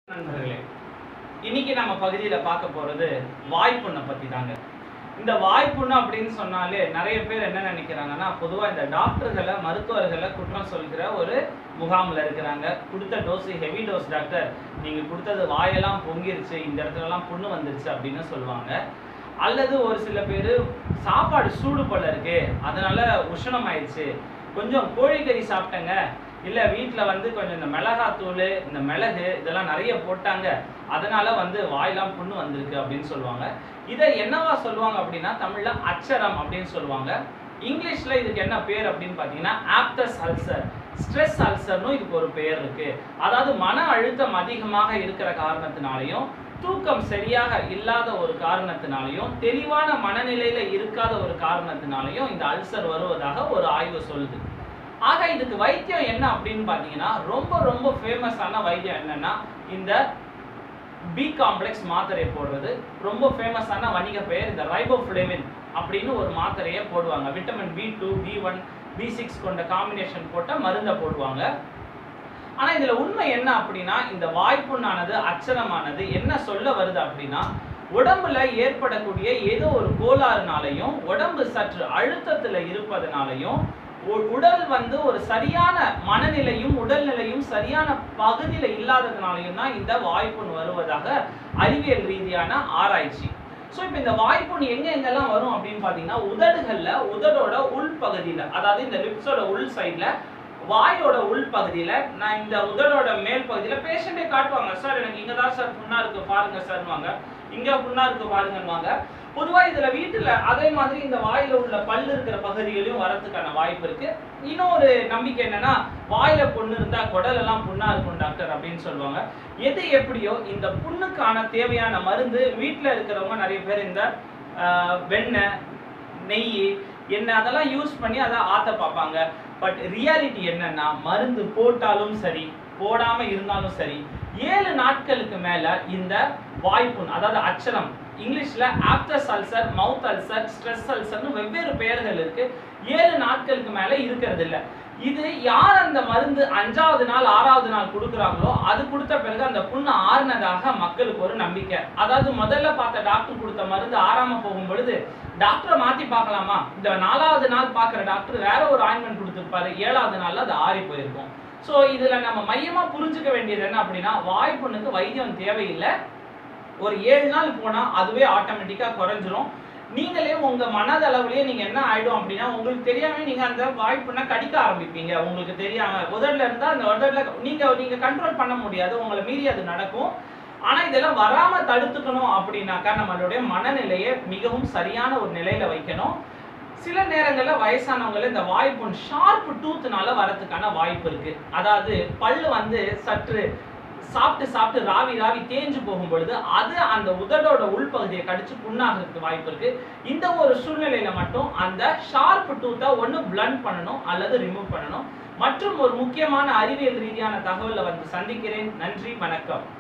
நண்பர்களே இன்னைக்கு நம்ம பகுதியில பார்க்க போறது வாய்ப்புண்ணை பத்தி தாங்க இந்த வாய்ப்புண்ணு அப்படின்னு சொன்னாலே நிறைய பேர் என்ன நினைக்கிறாங்கன்னா பொதுவா இந்த டாக்டர்களை மருத்துவர்களை குற்றம் சொல்கிற ஒரு முகாம்ல இருக்கிறாங்க கொடுத்த டோஸ் ஹெவி டோஸ் டாக்டர் நீங்க கொடுத்தது வாயெல்லாம் பொங்கிருச்சு இந்த இடத்துலலாம் புண்ணு வந்துருச்சு அப்படின்னு சொல்லுவாங்க அல்லது ஒரு சில பேர் சாப்பாடு சூடு போல இருக்கு அதனால உஷ்ணம் ஆயிடுச்சு கொஞ்சம் கோழிக்கறி சாப்பிட்டேங்க இல்ல வீட்ல வந்து கொஞ்சம் இந்த மிளகாத்தூள் இந்த மிளகு இதெல்லாம் நிறைய போட்டாங்க அதனால வந்து வாயெல்லாம் புண்ணு வந்திருக்கு அப்படின்னு சொல்லுவாங்க இதை என்னவா சொல்லுவாங்க அப்படின்னா தமிழ்ல அச்சரம் அப்படின்னு சொல்லுவாங்க இங்கிலீஷ்ல இதுக்கு என்ன பேர் அப்படின்னு பார்த்தீங்கன்னா ஆப்டஸ் அல்சர் ஸ்ட்ரெஸ் அல்சர்னு இதுக்கு ஒரு பேர் இருக்கு அதாவது மன அழுத்தம் அதிகமாக இருக்கிற காரணத்தினாலையும் தூக்கம் சரியாக இல்லாத ஒரு காரணத்தினாலையும் தெளிவான மனநிலையில இருக்காத ஒரு காரணத்தினாலையும் இந்த அல்சர் வருவதாக ஒரு ஆய்வு சொல்லுது ஆக இதுக்கு வைத்தியம் என்ன அப்படின்னு பார்த்தீங்கன்னா ரொம்ப ரொம்ப ஃபேமஸான வைத்தியம் என்னன்னா இந்த பி காம்ப்ளெக்ஸ் மாத்திரையை போடுறது ரொம்ப ஃபேமஸான வணிக பெயர் இந்த ரைபோஃப்ளேவின் அப்படின்னு ஒரு மாத்திரையை போடுவாங்க vitamin B two B one B six கொண்ட காம்பினேஷன் போட்ட மருந்தை போடுவாங்க ஆனா இதுல உண்மை என்ன அப்படின்னா இந்த வாய்ப்புண்ணானது அச்சரமானது என்ன சொல்ல வருது அப்படின்னா உடம்புல ஏற்படக்கூடிய ஏதோ ஒரு கோளாறுனாலையும் உடம்பு சற்று அழுத்தத்துல இருப்பதனாலையும் உ- உடல் வந்து ஒரு சரியான மனநிலையும் உடல்நிலையும் சரியான பகுதியில இல்லாததுனாலையும் தான் இந்த வாய்ப்புண் வருவதாக அறிவியல் ரீதியான ஆராய்ச்சி ஸோ இப்போ இந்த வாய்ப்புண் எங்க எங்கெல்லாம் வரும் அப்படின்னு பார்த்தீங்கன்னா உதடுகள்ல உதடோட உள் பகுதியில அதாவது இந்த லிப்ஸோட உள் சைட்ல வாயோட உள் பகுதியில நான் இந்த உதடோட மேல் பகுதியில பேஷண்டே காட்டுவாங்க சார் எனக்கு இங்க தான் சார் புண்ணா இருக்கு பாருங்க சார்வாங்க இங்க புண்ணா இருக்கு பாருங்கன்னுவாங்க பொதுவா இதுல வீட்டுல அதே மாதிரி இந்த வாயில உள்ள பல்லு இருக்கிற பகுதிகளையும் வரதுக்கான வாய்ப்பு இருக்கு இன்னொரு நம்பிக்கை என்னன்னா வாயில புண்ணு இருந்தா குடல் எல்லாம் புண்ணா இருக்கும் டாக்டர் அப்படின்னு சொல்லுவாங்க எது எப்படியோ இந்த புண்ணுக்கான தேவையான மருந்து வீட்டுல இருக்கிறவங்க நிறைய பேர் இந்த ஆஹ், வெண்ணெய் நெய் எண்ணெய் அதெல்லாம் யூஸ் பண்ணி அதை ஆத்த பார்ப்பாங்க பட் ரியாலிட்டி என்னன்னா மருந்து போட்டாலும் சரி போடாம இருந்தாலும் சரி ஏழு நாட்களுக்கு மேல இந்த வாய்ப்புண் அதாவது அச்சரம் இங்கிலீஷ்ல aphthous ulcer mouth ulcer stress அல்சர்னு வெவ்வேறு பெயர்கள் இருக்கு ஏழு நாட்களுக்கு மேல இருக்கிறது இல்ல இது யார் அந்த மருந்து அஞ்சாவது நாள் ஆறாவது நாள் கொடுக்குறாங்களோ அது கொடுத்த பிறகு அந்த புண்ணு ஆறுனதாக மக்களுக்கு ஒரு நம்பிக்கை அதாவது முதல்ல பார்த்த டாக்டர் கொடுத்த மருந்து ஆறாம போகும் பொழுது டாக்டரை மாத்தி பார்க்கலாமா இந்த நாலாவது நாள் பார்க்குற டாக்டர் வேற ஒரு ஆயின்மெண்ட் கொடுத்துருப்பாரு ஏழாவது நாள்ல அது ஆறி போயிருக்கும் ஸோ இதுல நம்ம மையமா புரிஞ்சுக்க வேண்டியது என்ன அப்படின்னா வாய்ப்புண்ணுக்கு வைத்தியம் தேவையில்லை ஒரு ஏழு நாள் போனா அதுவே ஆட்டோமேட்டிக்கா குறைஞ்சிரும் நீங்களே உங்க மனதளவுலயே நீங்க என்ன ஆயிடும் அப்படின்னா உங்களுக்கு தெரியாம நீங்க அந்த வாய்ப்புனா கடிக்க ஆரம்பிப்பீங்க உங்களுக்கு தெரியாம உதடுல இருந்தா அந்த உதடுல நீங்க நீங்க கண்ட்ரோல் பண்ண முடியாது உங்களை மீறி அது நடக்கும் ஆனா இதெல்லாம் வராம தடுத்துக்கணும் அப்படின்னாக்கா நம்மளுடைய மனநிலையை மிகவும் சரியான ஒரு நிலையில வைக்கணும் சில நேரங்கள்ல வயசானவங்கள இந்த வாய்ப்புண் ஷார்ப் டூத்னால வரதுக்கான வாய்ப்பு இருக்கு அதாவது பல்லு வந்து சற்று சாப்பிட்டு சாப்பிட்டு ராவி ராவி தேஞ்சு போகும் பொழுது அது அந்த உதடோட உள்பகுதியை கடிச்சு புண்ணாகிறதுக்கு வாய்ப்பு இருக்கு இந்த ஒரு சூழ்நிலையில மட்டும் அந்த ஷார்ப் டூத்தை ஒன்று பிளண்ட் பண்ணணும் அல்லது ரிமூவ் பண்ணணும் மற்றும் ஒரு முக்கியமான அறிவியல் ரீதியான தகவலை வந்து சந்திக்கிறேன் நன்றி வணக்கம்